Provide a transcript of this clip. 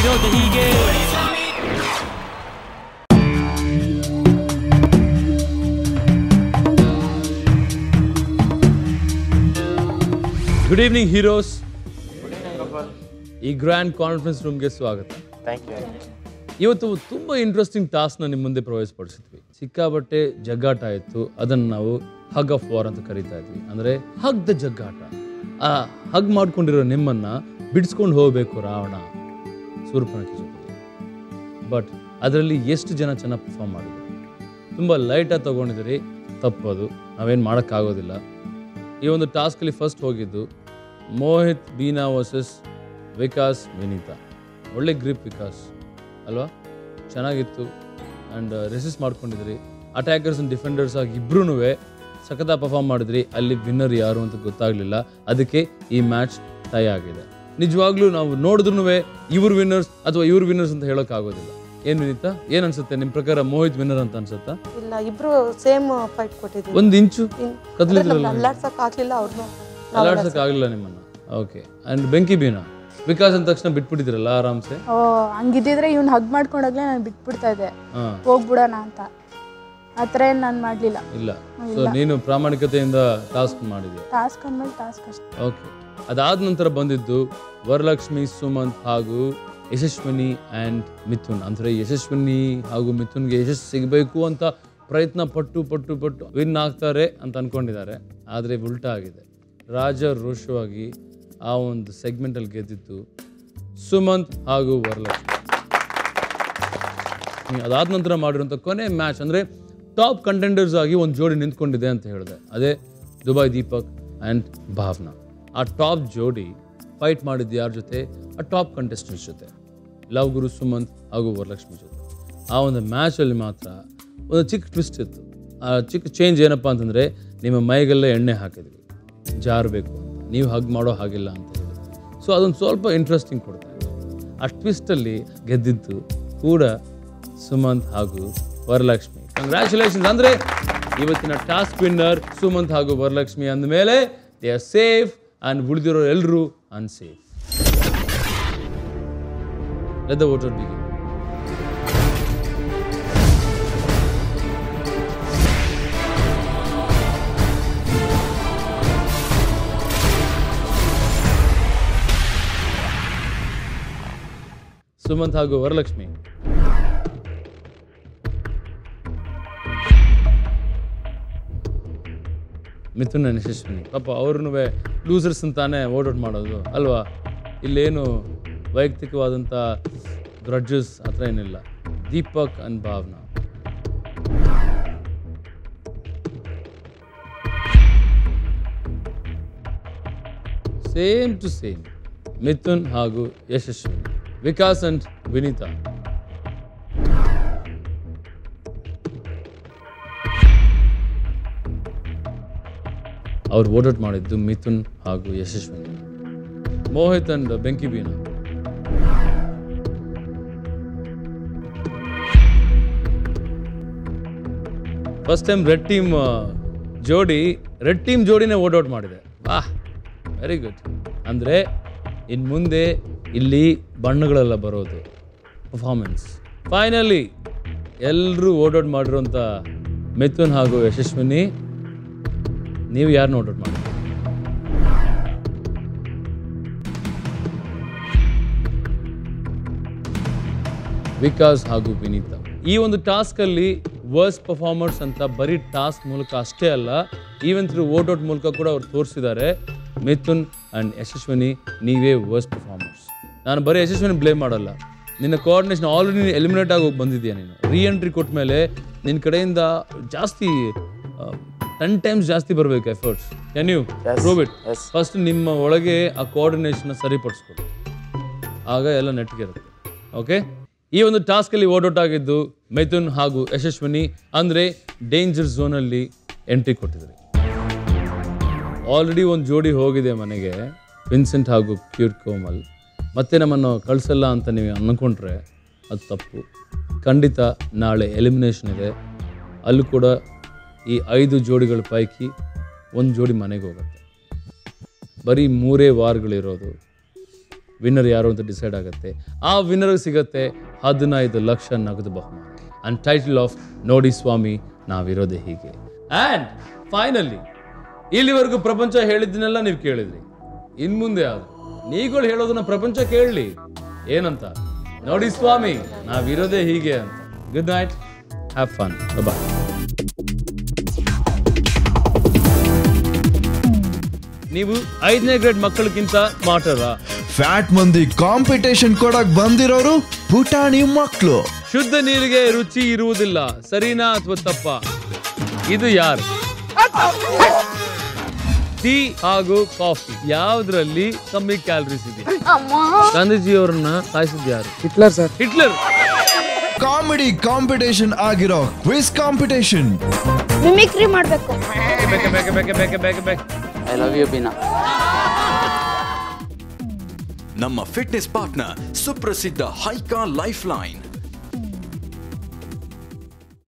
ಇರೋದು ಹೀಗೆ good evening heroes ಈ ಗ್ರ್ಯಾಂಡ್ ಕಾನ್ಫರೆನ್ಸ್ ರೂಮ್ಗೆ ಸ್ವಾಗತ ಥ್ಯಾಂಕ್ ಯು ಇವತ್ತು ತುಂಬ ಇಂಟ್ರೆಸ್ಟಿಂಗ್ ಟಾಸ್ಕ್ನ ನಿಮ್ಮ ಮುಂದೆ ಪ್ರವೇಶಪಡಿಸಿದ್ವಿ ಸಿಕ್ಕಾಬಟ್ಟೆ ಜಗ್ಗಾಟ ಇತ್ತು ಅದನ್ನು ನಾವು ಹಗ್ ಆಫ್ ವಾರ್ ಅಂತ ಕರಿತಾ ಇದ್ವಿ ಅಂದರೆ ಹಗ್ ದ ಜಗ್ಗಾಟ ಆ ಹಗ್ ಮಾಡ್ಕೊಂಡಿರೋ ನಿಮ್ಮನ್ನ ಬಿಡಿಸ್ಕೊಂಡು ಹೋಗಬೇಕು ರಾವಣ ಸೂರ್ಪನಖಿ ಜೊತೆ ಬಟ್ ಅದರಲ್ಲಿ ಎಷ್ಟು ಜನ ಚೆನ್ನಾಗಿ ಪರ್ಫಾರ್ಮ್ ಮಾಡಿದ್ರು ತುಂಬ ಲೈಟಾಗಿ ತೊಗೊಂಡಿದ್ದೀರಿ ತಪ್ಪದು ನಾವೇನು ಮಾಡೋಕ್ಕಾಗೋದಿಲ್ಲ ಈ ಒಂದು ಟಾಸ್ಕಲ್ಲಿ ಫಸ್ಟ್ ಹೋಗಿದ್ದು ಮೋಹಿತ್ ಬೀನಾ ವರ್ಸಸ್ ವಿಕಾಸ್ ವಿನೀತಾ ಒಳ್ಳೆ ಗ್ರಿಪ್ ವಿಕಾಸ್ ಅಲ್ವಾ ಚೆನ್ನಾಗಿತ್ತು ಆ್ಯಂಡ್ ರೆಸಿಸ್ಟ್ ಮಾಡ್ಕೊಂಡಿದ್ರಿ ಅಟ್ಯಾಕರ್ಸ್ ಆ್ಯಂಡ್ ಡಿಫೆಂಡರ್ಸ್ ಆಗಿ ಇಬ್ರೂ ಸಖತ ಪರ್ಫಾರ್ಮ್ ಮಾಡಿದ್ರಿ ಅಲ್ಲಿ ವಿನ್ನರ್ ಯಾರು ಅಂತ ಗೊತ್ತಾಗಲಿಲ್ಲ ಅದಕ್ಕೆ ಈ ಮ್ಯಾಚ್ ಟೈ ಆಗಿದೆ ನಿಜವಾಗ್ಲೂ ನಾವು ನೋಡಿದ್ರು ಇವ್ರು ವಿನ್ನರ್ಸ್ ಅಥವಾ ಇವ್ರು ವಿನ್ನರ್ಸ್ ಅಂತ ಹೇಳೋಕ್ಕಾಗೋದಿಲ್ಲ ಏನು ವಿನೀತಾ ಏನು ಅನ್ಸುತ್ತೆ ನಿಮ್ಮ ಪ್ರಕಾರ ಮೋಹಿತ್ ವಿನ್ನರ್ ಅಂತ ಅನ್ಸುತ್ತಾ ಇಲ್ಲ ಇಬ್ರು ಸೇಮ್ ಫೈಟ್ ಕೊಟ್ಟಿದ್ದೀವಿ ಒಂದು ಇಂಚು ಇನ್- ಕದ್ಲಿದ್ರಲ್ಲ ನಮ್ಗೆ ಅಲ್ಲಾಡ್ಸಕ್ ಆಗ್ಲಿಲ್ಲ ಅವ್ರನ್ನು ಅಲಾಡ್ಸಕ್ ಆಗಲಿಲ್ಲ ನಿಮ್ಮನ್ನ ಓಕೆ ಅಂಡ್ ಬೆಂಕಿ ಬೀನಾ ವಿಕಾಸ್ ಅಂದ ತಕ್ಷಣ ಬಿಟ್ಬಿಟ್ಟಿದ್ರಲ್ಲ ಆರಾಮ್ಸೆ ಓ ಹಂಗಿದ್ದಿದ್ರೆ ಇವ್ನು ಹಗ್ ಮಾಡ್ಕೊಂಡಾಗ್ಲೇ ನಾನು ಬಿಟ್ಬಿಡ್ತಾ ಇದ್ದೆ ಹಾ ಹೋಗ್ಬಿಡೋಣ ಅಂತ ಆ ಥರ ಏನು ನಾನು ಮಾಡಲಿಲ್ಲ ಇಲ್ಲ ಸೊ ನೀನು ಪ್ರಾಮಾಣಿಕತೆಯಿಂದ ಟಾಸ್ಕ್ ಮಾಡಿದ್ಯಾ ಟಾಸ್ಕ್ ಅಂದ್ಮೇಲೆ ಟಾಸ್ಕ್ ಅಷ್ಟೇ ಓಕೆ ಅದಾದ ನಂತರ ಬಂದಿದ್ದು ವರಲಕ್ಷ್ಮಿ ಸುಮಂತ್ ಹಾಗೂ ಯಶಸ್ವಿನಿ ಆ್ಯಂಡ್ ಮಿಥುನ್ ಅಂದರೆ ಯಶಸ್ವಿನಿ ಹಾಗೂ ಮಿಥುನ್ಗೆ ಯಶಸ್ಸು ಸಿಗಬೇಕು ಅಂತ ಪ್ರಯತ್ನ ಪಟ್ಟು ಪಟ್ಟು ಪಟ್ಟು ವಿನ್ ಆಗ್ತಾರೆ ಅಂತ ಅನ್ಕೊಂಡಿದ್ದಾರೆ ಆದರೆ ಉಲ್ಟಾ ಆಗಿದೆ ರಾಜ ರೋಷವಾಗಿ ಆ ಒಂದು ಸೆಗ್ಮೆಂಟಲ್ಲಿ ಗೆದ್ದಿದ್ದು ಸುಮಂತ್ ಹಾಗೂ ವರಲಕ್ಷ್ಮಿ ಹ್ಮ್, ಅದಾದ ನಂತರ ಮಾಡಿರುವಂಥ ಕೊನೆ ಮ್ಯಾಚ್ ಅಂದರೆ ಟಾಪ್ ಕಂಟೆಂಡರ್ಸ್ ಆಗಿ ಒಂದು ಜೋಡಿ ನಿಂತ್ಕೊಂಡಿದೆ ಅಂತ ಹೇಳಿದೆ ಅದೇ ದುಬೈ ದೀಪಕ್ ಆ್ಯಂಡ್ ಭಾವನಾ ಆ ಟಾಪ್ ಜೋಡಿ ಫೈಟ್ ಮಾಡಿದ್ದು ಯಾರ ಜೊತೆ ಆ ಟಾಪ್ ಕಂಟೆಸ್ಟೆಂಟ್ಸ್ ಜೊತೆ ಲವ್ ಗುರು ಸುಮಂತ್ ಹಾಗೂ ವರಲಕ್ಷ್ಮಿ ಜೊತೆ ಆ ಒಂದು ಮ್ಯಾಚಲ್ಲಿ ಮಾತ್ರ ಒಂದು ಚಿಕ್ಕ ಟ್ವಿಸ್ಟ್ ಇತ್ತು ಆ ಚಿಕ್ಕ ಚೇಂಜ್ ಏನಪ್ಪ ಅಂತಂದರೆ ನಿಮ್ಮ ಮೈಗೆಲ್ಲ ಎಣ್ಣೆ ಹಾಕಿದ್ವಿ ಜಾರಬೇಕು ಅಂತ ನೀವು ಹಗ್ ಮಾಡೋ ಹಾಗಿಲ್ಲ ಅಂತ ಹೇಳಿ ಸೊ ಅದೊಂದು ಸ್ವಲ್ಪ ಇಂಟ್ರೆಸ್ಟಿಂಗ್ ಕೊಡ್ತಾ ಇದೆ ಆ ಟ್ವಿಸ್ಟಲ್ಲಿ ಗೆದ್ದಿದ್ದು ಕೂಡ ಸುಮಂತ್ ಹಾಗೂ ವರಲಕ್ಷ್ಮಿ ಕಂಗ್ರ್ಯಾಚುಲೇಷನ್ಸ್ ಅಂದರೆ ಇವತ್ತಿನ ಟಾಸ್ಕ್ ವಿನ್ನರ್ ಸುಮಂತ್ ಹಾಗೂ ವರಲಕ್ಷ್ಮಿ ಅಂದಮೇಲೆ ದೇ ಆರ್ ಸೇಫ್ ಆ್ಯಂಡ್ ಉಳಿದಿರೋ ಎಲ್ಲರೂ unsafe let the voter begin Sumanth ಹಾಗೂ ವರಲಕ್ಷ್ಮಿ ಮಿಥುನ್ and ಯಶಸ್ವಿನಿ ಪಾಪ ಅವ್ರನ್ನೂ ಲೂಸರ್ಸ್ ಅಂತಾನೆ ಔಟ್ ಮಾಡೋದು ಅಲ್ವಾ ಇಲ್ಲೇನು ವೈಯಕ್ತಿಕವಾದಂಥ ಗ್ರಡ್ಜಸ್ ಆ ಥರ ಏನಿಲ್ಲ Deepak and Bhavana same to same Mithun ಹಾಗೂ ಯಶಸ್ವಿನಿ ವಿಕಾಸ್ ಅಂಡ್ ವಿನೀತಾ ಅವ್ರು ಓಡೌಟ್ ಮಾಡಿದ್ದು ಮಿಥುನ್ ಹಾಗೂ ಯಶಸ್ವಿನಿ ಮೋಹಿತ್ ಅಂಡ್ ಬೆಂಕಿ Beena first time red team ಜೋಡಿ ರೆಡ್ ಟೀಮ್ ಜೋಡಿನೇ ಓಡೌಟ್ ಮಾಡಿದೆ ವಾಹ್ ವೆರಿ ಗುಡ್ ಅಂದರೆ ಇನ್ನು ಮುಂದೆ ಇಲ್ಲಿ ಬಣ್ಣಗಳೆಲ್ಲ ಬರೋದು ಪರ್ಫಾರ್ಮೆನ್ಸ್ ಫೈನಲಿ ಎಲ್ಲರೂ ಓಡೌಟ್ ಮಾಡಿರೋಂಥ ಮಿಥುನ್ ಹಾಗೂ ಯಶಸ್ವಿನಿ ನೀವು ಯಾರನ್ನ ಓಡೌಟ್ ಮಾಡಿ ವಿಕಾಸ್ ಹಾಗೂ ವಿನೀತಾ ಈ ಒಂದು ಟಾಸ್ಕಲ್ಲಿ ವರ್ಸ್ ಪರ್ಫಾರ್ಮರ್ಸ್ ಅಂತ ಬರೀ ಟಾಸ್ಕ್ ಮೂಲಕ ಅಷ್ಟೇ ಅಲ್ಲ ಈವನ್ ಥ್ರೂ ಔಟ್ ಮೂಲಕ ಕೂಡ ಅವ್ರು ತೋರಿಸಿದ್ದಾರೆ ಮಿಥುನ್ ಆ್ಯಂಡ್ ಯಶಸ್ವಿನಿ ನೀವೇ ವರ್ಸ್ ಪರ್ಫಾರ್ಮರ್ಸ್ ನಾನು ಬರೀ ಯಶಸ್ವಿನಿ ಬ್ಲೇಮ್ ಮಾಡಲ್ಲ ನಿನ್ನ ಕೋಆರ್ಡಿನೇಷನ್ ಆಲ್ರೆಡಿ ನೀನು ಎಲಿಮಿನೇಟ್ ಆಗಿ ಹೋಗಿ ಬಂದಿದ್ಯಾ ನೀನು ರೀ ಎಂಟ್ರಿ ಕೊಟ್ಟ ಮೇಲೆ ನಿನ್ನ ಕಡೆಯಿಂದ ಜಾಸ್ತಿ ಟೆನ್ ಟೈಮ್ಸ್ ಜಾಸ್ತಿ ಬರಬೇಕು efforts can you prove it Yes. First ನಿಮ್ಮ ಒಳಗೆ ಆ ಕೋಆರ್ಡಿನೇಷನ್ ಸರಿಪಡಿಸ್ಕೊಡಿ ಆಗ ಎಲ್ಲ ನೆಟ್ಗಿರುತ್ತೆ ಓಕೆ ಈ ಒಂದು ಟಾಸ್ಕಲ್ಲಿ ಓಡೌಟ್ ಆಗಿದ್ದು ಮಿಥುನ್ ಹಾಗೂ ಯಶಸ್ವಿನಿ ಅಂದರೆ ಡೇಂಜರ್ ಝೋನಲ್ಲಿ ಎಂಟ್ರಿ ಕೊಟ್ಟಿದ್ರಿ ಆಲ್ರೆಡಿ ಒಂದು ಜೋಡಿ ಹೋಗಿದೆ ಮನೆಗೆ ವಿನ್ಸೆಂಟ್ ಹಾಗೂ ಕ್ಯೂರ್ ಕೋಮಲ್ ಮತ್ತೆ ನಮ್ಮನ್ನು ಕಳಿಸಲ್ಲ ಅಂತ ನೀವು ಅಂದ್ಕೊಂಡ್ರೆ ಅದು ತಪ್ಪು ಖಂಡಿತ ನಾಳೆ ಎಲಿಮಿನೇಷನ್ ಇದೆ ಅಲ್ಲೂ ಕೂಡ ಈ ಐದು ಜೋಡಿಗಳ ಪೈಕಿ ಒಂದು ಜೋಡಿ ಮನೆಗೆ ಹೋಗುತ್ತೆ ಬರೀ ಮೂರೇ ವಾರಗಳಿರೋದು ವಿನ್ನರ್ ಯಾರು ಅಂತ ಡಿಸೈಡ್ ಆಗುತ್ತೆ ಆ ವಿನ್ನರ್ಗೆ ಸಿಗತ್ತೆ ಹದಿನೈದು ಲಕ್ಷ ನಗದು ಬಹುಮಾನ ಅಂಡ್ ಟೈಟಲ್ ಆಫ್ ನೋಡಿ ಸ್ವಾಮಿ ನಾವಿರೋದೇ ಹೀಗೆ ಆ್ಯಂಡ್ ಫೈನಲಿ ಇಲ್ಲಿವರೆಗೂ ಪ್ರಪಂಚ ಹೇಳಿದ್ದನ್ನೆಲ್ಲ ನೀವು ಕೇಳಿದ್ರಿ ಇನ್ ಮುಂದೆ ಆದ್ರೆ ನೀಗಳು ಹೇಳೋದನ್ನ ಪ್ರಪಂಚ ಕೇಳಲಿ ಏನಂತ ನೋಡಿ ಸ್ವಾಮಿ ನಾವಿರೋದೇ ಹೀಗೆ ಅಂತ good night have fun bye ನೀವು ಐದನೇ ಗ್ರೇಡ್ ಮಕ್ಕಳಿಗಿಂತ ಸ್ಮಾರ್ಟರ ಫ್ಯಾಟ್ ಮಂದಿ ಕಾಂಪಿಟೇಷನ್ ಕೊಡಕ್ ಬಂದಿರೋರು ಪುಟಾಣಿ ಮಕ್ಳು ಶುದ್ಧ ನೀರಿಗೆ ರುಚಿ ಇರುವುದಿಲ್ಲ ಸರಿನಾ ಅಥವಾ ತಪ್ಪ ಇದು ಯಾರು ಟೀ ಹಾಗೂ ಕಾಫಿ ಯಾವ್ದ್ರಲ್ಲಿ ಕಮ್ಮಿ ಕ್ಯಾಲರೀಸ್ ಇದೆ ಗಾಂಧೀಜಿಯವರನ್ನ ಸಾಯಿಸಿದ್ ಯಾರು Hitler sir Hitler comedy competition ಆಗಿರೋ ಕ್ವಿಸ್ ಕಾಂಪಿಟೇಷನ್ ಮಿಮಿಕ್ರಿ ಮಾಡಬೇಕು ಬೇಕೆ ಬೇಕೆ ಬೇಕೆ ಬೇಕೆ ಬೇಕೆ ಬೇಕೆ ಐ ಲವ್ ಯು ಬೀನಾ ನಮ್ಮ ಫಿಟ್ನೆಸ್ ಪಾರ್ಟ್ನರ್ ಸುಪ್ರಸಿದ್ಧ ಹೈಕಾ ಲೈಫ್ ಲೈನ್